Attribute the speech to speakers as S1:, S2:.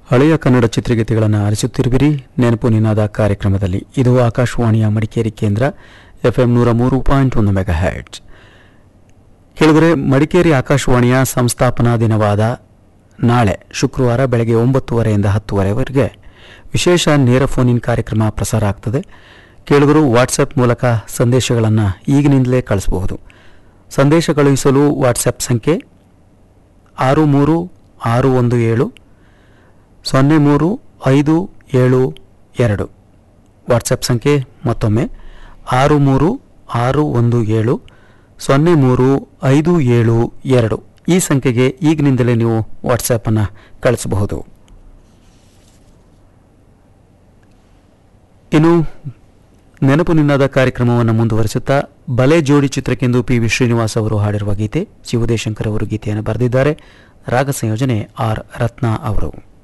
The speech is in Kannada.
S1: ಹಳೆಯ ಕನ್ನಡ ಚಿತ್ರಗೀತೆಗಳನ್ನು ಆಲಿಸುತ್ತಿರುವಿರಿ ನೆನಪು ನಿನಾದ ಕಾರ್ಯಕ್ರಮದಲ್ಲಿ ಇದು ಆಕಾಶವಾಣಿಯ ಮಡಿಕೇರಿ ಕೇಂದ್ರ ಎಫ್ಎಂ ನೂರ ಮೂರು ಪಾಯಿಂಟ್ ಒಂದು ಮೆಗಾ ಹ್ಯಾಟ್ಸ್ ಕೇಳಿದರೆ ಮಡಿಕೇರಿ ಆಕಾಶವಾಣಿಯ ಸಂಸ್ಥಾಪನಾ ದಿನವಾದ ನಾಳೆ ಶುಕ್ರವಾರ ಬೆಳಗ್ಗೆ ಒಂಬತ್ತುವರೆಯಿಂದ ಹತ್ತುವರೆವರೆಗೆ ವಿಶೇಷ ನೇರ ಫೋನ್ ಇನ್ ಕಾರ್ಯಕ್ರಮ ಪ್ರಸಾರ ಆಗ್ತದೆ ಕೇಳಿದರು ವಾಟ್ಸಪ್ ಮೂಲಕ ಸಂದೇಶಗಳನ್ನು ಈಗಿನಿಂದಲೇ ಕಳಿಸಬಹುದು ಸಂದೇಶ ಕಳುಹಿಸಲು ವಾಟ್ಸಪ್ ಸಂಖ್ಯೆ ಆರು ಮೂರು ಆರು ಒಂದು ಏಳು ಸೊನ್ನೆ ಮೂರು ಐದು ಏಳು ಎರಡು ವಾಟ್ಸಪ್ ಸಂಖ್ಯೆ ಮತ್ತೊಮ್ಮೆ ಆರು ಮೂರು ಆರು ಒಂದು ಏಳು ಸೊನ್ನೆ ಮೂರು ಐದು ಏಳು ಎರಡು ಈ ಸಂಖ್ಯೆಗೆ ಈಗಿನಿಂದಲೇ ನೀವು ವಾಟ್ಸಪ್ಪನ್ನು ಕಳಿಸಬಹುದು ಇನ್ನು ನೆನಪು ನಿನ್ನಾದ ಕಾರ್ಯಕ್ರಮವನ್ನು ಮುಂದುವರಿಸುತ್ತಾ ಬಲೆ ಜೋಡಿ ಚಿತ್ರಕ್ಕೆಂದು ಪಿ ವಿ ಶ್ರೀನಿವಾಸ್ ಅವರು ಹಾಡಿರುವ ಗೀತೆ ಶಿವದೇಶಂಕರ್ ಅವರು ಗೀತೆಯನ್ನು ಬರೆದಿದ್ದಾರೆ ರಾಗ ಸಂಯೋಜನೆ ಆರ್ ರತ್ನ ಅವರು